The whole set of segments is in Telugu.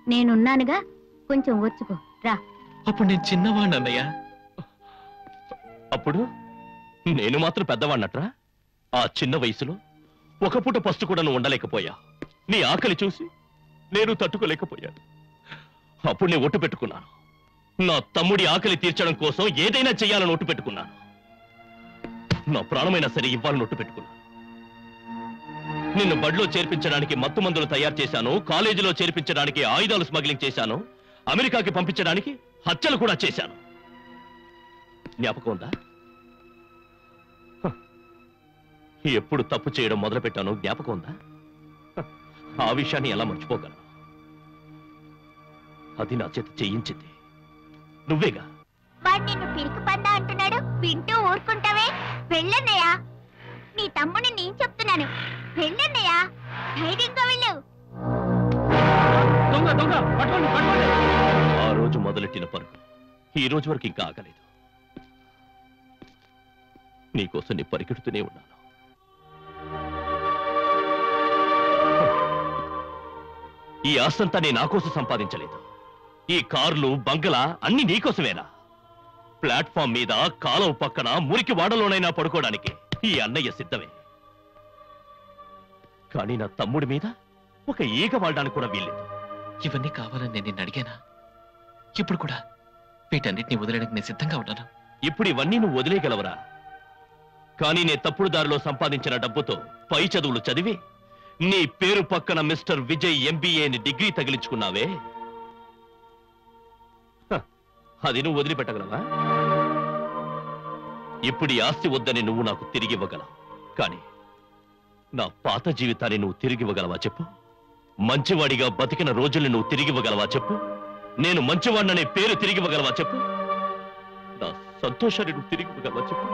నేనున్నానుగా కొంచెం ఓర్చుకో రా అప్పుడు నేను చిన్నవాడిని అన్నయ్య అప్పుడు నేను మాత్రం పెద్దవాణ్ణట్రా ఆ చిన్న వయసులో ఒక పూట పస్తు కూడా నువ్వు ఉండలేకపోయా నీ ఆకలి చూసి నేను తట్టుకోలేకపోయాను అప్పుడు నేను ఒట్టు పెట్టుకున్నాను నా తమ్ముడి ఆకలి తీర్చడం కోసం ఏదైనా చెయ్యాలని ఒట్టు పెట్టుకున్నాను నా ప్రాణమైనా సరే ఇవ్వాలని ఒట్టు పెట్టుకున్నాను నిన్ను బడిలో చేర్పించడానికి మత్తు మందులు తయారు చేశాను కాలేజీలో చేర్పించడానికి ఆయుధాలు స్మగ్లింగ్ చేశాను అమెరికాకి పంపించడానికి హత్యలు కూడా చేశాను జ్ఞాపకం ఉందా హ. ఎప్పుడు తప్పు చేయడం మొదలుపెట్టానో జ్ఞాపకం ఉందా హ. ఆ విషయాన్ని ఎలా మర్చిపోగలను అది నా చేత చేయించింది నువ్వేగా వాడు నిన్ను పిరికి పందా అంటున్నాడు వింటూ ఊరుకుంటావే వెళ్ళన్నయ్యా నీ తమ్ముని నేను చెప్తున్నాను వెళ్ళన్నయ్యా ధైర్యంగా వెళ్ళు దొంగ దొంగ పట్టుకోండి పట్టుకోండి ఆ రోజు మొదలెట్టిన పరుగు ఈ రోజు వరకు ఇంకా ఆగలేదు నీకోసం నీ పరిగెడుతూనే ఉన్నాను ఈ ఆస్తంతా నేను నా కోసం సంపాదించలేదు ఈ కార్లు బంగళా అన్ని నీకోసమేనా ప్లాట్ఫామ్ మీద కాలువ పక్కన మురికి వాడలోనైనా పడుకోవడానికి ఈ అన్నయ్య సిద్ధమే కానీ నా తమ్ముడి మీద ఒక ఈగ వాడడానికి కూడా వీల్లేదు ఇవన్నీ కావాలని నేను నిన్ను అడిగానా ఇప్పుడు కూడా వీటన్నిటిని వదిలేయడానికి నేను సిద్ధంగా ఉన్నాను ఇప్పుడు ఇవన్నీ నువ్వు వదిలేయగలవరా కానీ నే తప్పుడు దారిలో సంపాదించిన డబ్బుతో పై చదువులు చదివి నీ పేరు పక్కన మిస్టర్ విజయ్ ఎంబీఏని డిగ్రీ తగిలించుకున్నావే హ, అది నువ్వు వదిలిపెట్టగలవా ఇప్పుడు ఈ ఆస్తి వద్దని నువ్వు నాకు తిరిగి ఇవ్వగలవు కానీ నా పాత జీవితాన్ని నువ్వు తిరిగి ఇవ్వగలవా చెప్పు మంచివాడిగా బతికిన రోజుల్ని నువ్వు తిరిగి ఇవ్వగలవా చెప్పు నేను మంచివాడిననే పేరు తిరిగి ఇవ్వగలవా చెప్పు నా సంతోషాన్ని నువ్వు తిరిగి ఇవ్వగలవా చెప్పు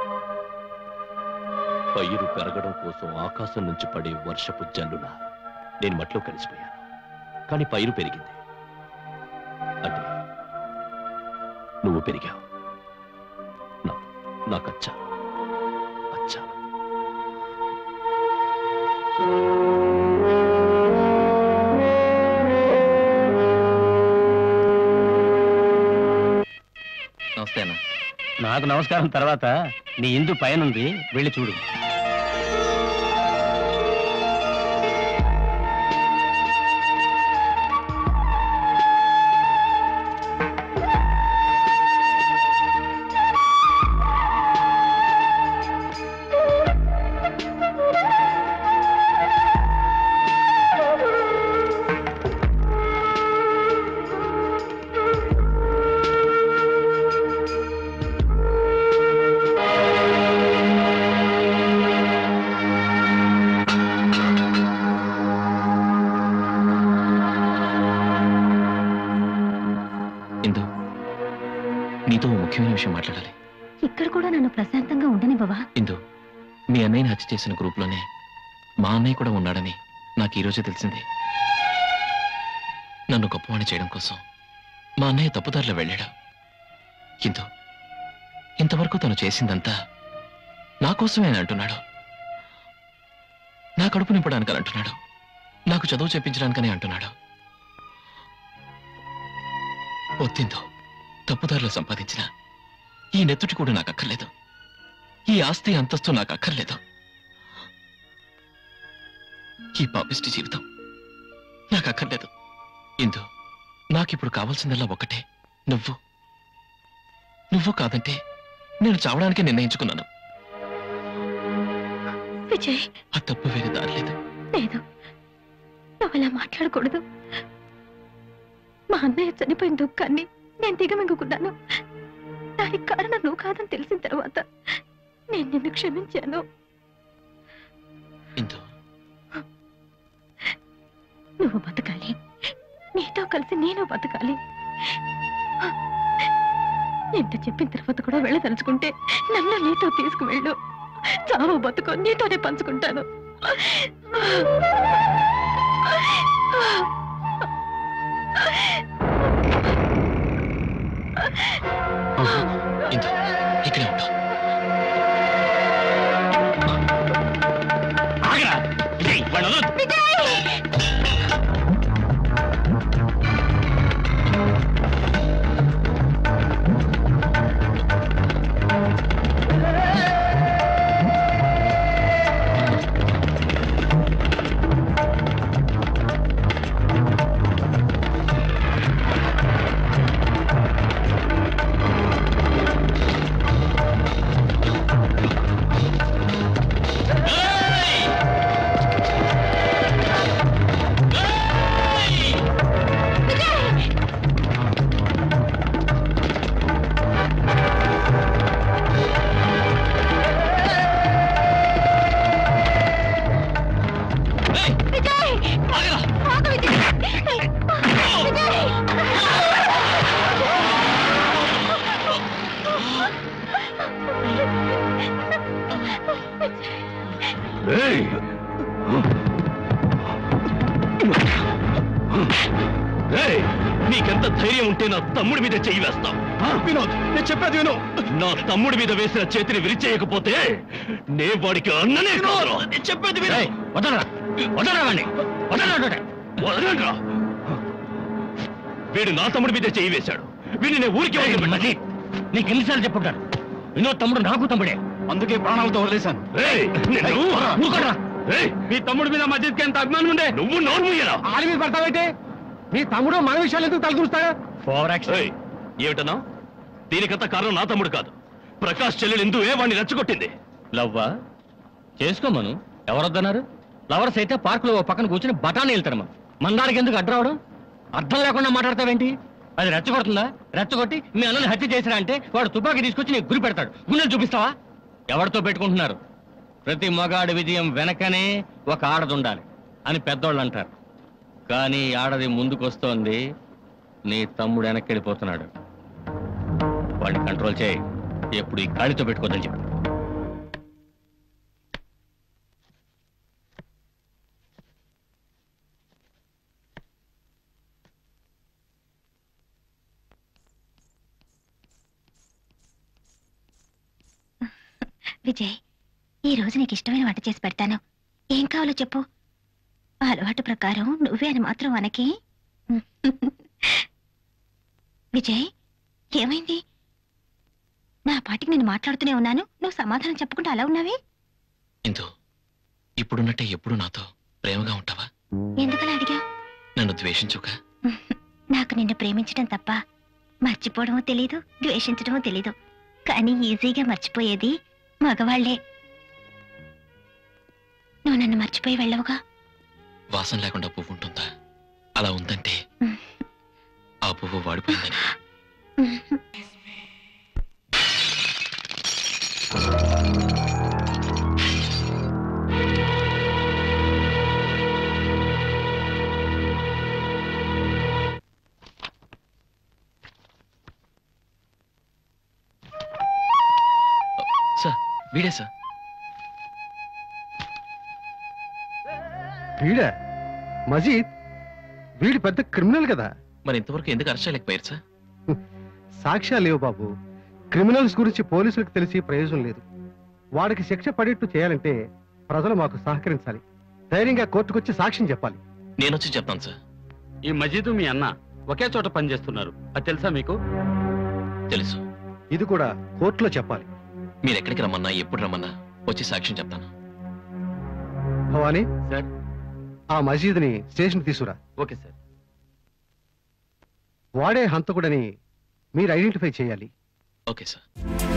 పైరు పెరగడం కోసం ఆకాశం నుంచి పడే వర్షపు జల్లులా నేను మట్లో కలిసిపోయాను కానీ పైరు పెరిగింది అంటే నువ్వు పెరిగావు నా- నాకు అచ్చా అచ్చా నమస్తే అన్న నాకు నమస్కారం తర్వాత నీ ఇందు పైనుంది వెళ్ళి చూడు ఇందు నీతో ఓ ముఖ్యమైన విషయం మాట్లాడాలి ఇక్కడ కూడా నన్ను ప్రశాంతంగా ఉండనివ్వవా ఇందు మీ అన్నయ్యని హత్య చేసిన గ్రూప్లోనే మా అన్నయ్య కూడా ఉన్నాడని నాకు ఈరోజే తెలిసింది నన్ను గొప్పవాణి చేయడం కోసం మా అన్నయ్య తప్పుదారిలో వెళ్ళాడు ఇందు ఇంతవరకు తను చేసిందంతా నా కోసమే అని అంటున్నాడు నా కడుపు నింపడానికని అంటున్నాడు నాకు చదువు చెప్పించడానికని అంటున్నాడు వద్దిందో తప్పుదారిలో సంపాదించిన ఈ నెత్తుటి కూడా నాకు అక్కర్లేదు ఈ ఆస్తి అంతస్తు నాకు అక్కర్లేదు ఈ పాపిష్టి జీవితం నాకు అక్కర్లేదు ఇందు నాకిప్పుడు కావాల్సిందల్లా ఒకటే నువ్వు నువ్వు కాదంటే నేను చావడానికే నిర్ణయించుకున్నాను విజయ్ ఆ తప్పు వేరే దారి లేదు లేదు నువ్వు అలా మాట్లాడకూడదు మా అన్నయ్య చనిపోయిన దుఃఖాన్ని నేను దిగమింగుకున్నాను దానికి కారణం నువ్వు కాదని తెలిసిన తర్వాత నేను నిన్ను క్షమించాను ఇందు నువ్వు బతకాలి నీతో కలిసి నేను బతకాలి ఎంత చెప్పిన తర్వాత కూడా వెళ్ళదలుచుకుంటే నన్ను నీతో తీసుకువెళ్ళు చావు బతుకో నీతోనే పంచుకుంటాను ఇందు ఇక్కడే ఉంటావు ఆగరా విజయ్, వాడిని వదలొద్దు. ఏయ్! ఏయ్! నీకెంత ధైర్యం ఉంటే నా తమ్ముడి మీద చెయ్యి వేస్తావు వినోద్ నేను చెప్పేది విను నా తమ్ముడి మీద వేసిన చేతిని విరిచేయకపోతే నే వాడికి అన్ననే కాదు నేను చెప్పేది విను ఏయ్, వదలరా వదలరా వాణ్ణి వదలరా అంటుంటే. వదలండ్రా. వీడు నా తమ్ముడి మీద చెయ్యి వేశాడు వీడిని నేను ఊరికి ఏయ్, వదిలిపెట్టను. మజీద్, నీకు ఎన్నిసార్లు చెప్పుంటాను వినోద్ తమ్ముడు నాకు తమ్ముడే అందుకే ప్రాణాలతో వదిలేశాను ఏయ్, నిన్ను- ఊరుకోరా. ఏయ్, మీ తమ్ముడి మీద మధ్యకి ఎంత అభిమానం ఉండే నువ్వు నోర్మయ్యరా ఆడి మీద పడతావేంటి మీ తమ్ముడు మన విషయాలు ఎందుకు తలదూస్తాడా ఓవర్ యాక్షన్ ఏయ్, ఏమిటన్నా దీనికంత కారణం నా తమ్ముడు కాదు ప్రకాష్ చెల్లెలు ఎందు ఏ వాడిని రెచ్చగొట్టింది లవ్వా చేసుకోమను ఎవరొద్దన్నారు లవర్స్ అయితే పార్కులో ఓ పక్కన కూర్చుని బఠానీ వెళ్తారు మందారికి ఎందుకు అడ్డు రావడం అర్థం లేకుండా మాట్లాడతావేంటి అది రెచ్చగొడుతుందా రెచ్చగొట్టి మీ అన్నని హత్య చేసినా అంటే వాడు తుపాకీ తీసుకొచ్చి నీకు గురి పెడతాడు గుండెలు చూపిస్తావా ఎవరితో పెట్టుకుంటున్నారు ప్రతి మగాడి విజయం వెనకనే ఒక ఆడది ఉండాలి అని పెద్దోళ్ళు అంటారు కానీ ఈ ఆడది ముందుకొస్తోంది నీ తమ్ముడు వెనక్కి వెళ్ళిపోతున్నాడు వాడిని కంట్రోల్ చేయి ఎప్పుడు ఈ కాళితో పెట్టుకోదని చెప్పు విజయ్ ఈ రోజు నీకు ఇష్టమైన వంట చేసి పెడతాను ఏం కావాలో చెప్పు ఆ అలవాటు ప్రకారం నువ్వే అని మాత్రం అనకి విజయ్ ఏమైంది నా పాటికి నేను మాట్లాడుతూనే ఉన్నాను నువ్వు సమాధానం చెప్పకుండా అలా ఉన్నావే ఇందు ఇప్పుడున్నట్టే ఎప్పుడు నాతో ప్రేమగా ఉంటావా ఎందుకలా అడిగా నన్ను ద్వేషించుక నాకు నిన్ను ప్రేమించడం తప్ప మర్చిపోవడమో తెలీదు ద్వేషించడమో తెలీదు కానీ ఈజీగా మర్చిపోయేది మగవాళ్లే నువ్వు నన్ను మర్చిపోయి వెళ్ళవుగా వాసన లేకుండా పువ్వు ఉంటుందా అలా ఉందంటే ఆ పువ్వు వాడిపోయిందని సార్ వీడే సార్ వీడా మజీద్ వీడు పెద్ద క్రిమినల్ కదా మరి ఇంతవరకు ఎందుకు అరెస్ట్ చేయలేకపోయారు సార్ సాక్ష్యాలు లేవు బాబు క్రిమినల్స్ గురించి పోలీసులకు తెలిసి ప్రయోజనం లేదు వాడికి శిక్ష పడేట్టు చేయాలంటే ప్రజలు మాకు సహకరించాలి ధైర్యంగా కోర్టుకొచ్చి సాక్ష్యం చెప్పాలి నేను వచ్చి చెప్తాను సార్ ఈ మజీదు మీ అన్న ఒకే చోట పనిచేస్తున్నారు అది తెలుసా మీకు తెలుసు ఇది కూడా కోర్టులో చెప్పాలి మీరు ఎక్కడికి రమ్మన్నా ఎప్పుడు రమ్మన్నా వచ్చి సాక్ష్యం చెప్తాను భవానీ సార్ ఆ మసీదుని స్టేషన్ తీసుకురా ఓకే సార్ వాడే హంతకుడని మీరు ఐడెంటిఫై చేయాలి ఓకే సార్